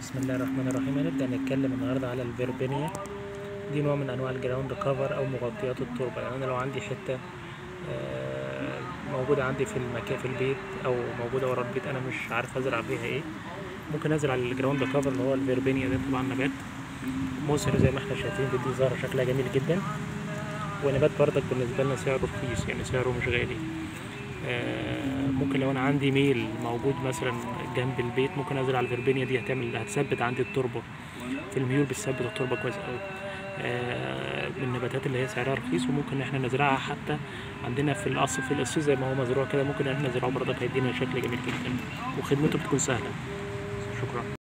بسم الله الرحمن الرحيم هنبدأ نتكلم النهاردة على الفيربينيا دي نوع من أنواع الجراوند كفر أو مغطيات التربة يعني أنا لو عندي حتة آه، موجودة عندي في المكان في البيت أو موجودة ورا البيت أنا مش عارف أزرع فيها إيه ممكن أزرع الجراوند كفر اللي هو الفيربينيا ده طبعا نبات مثمر زي ما احنا شايفين بيدي زهرة شكلها جميل جدا ونبات برضك بالنسبة لنا سعره رخيص يعني سعره مش غالي آه، ممكن لو انا عندي ميل موجود مثلا جنب البيت ممكن ازرع الفربينيا دي هتعمل هتثبت عندي التربه في الميول بتثبت التربه كويس قوي آه، من النباتات اللي هي سعرها رخيص وممكن احنا نزرعها حتى عندنا في القصر في القصيص زي ما هو مزروع كده ممكن احنا نزرعه برضك هيدينا شكل جميل جدا وخدمته بتكون سهله شكرا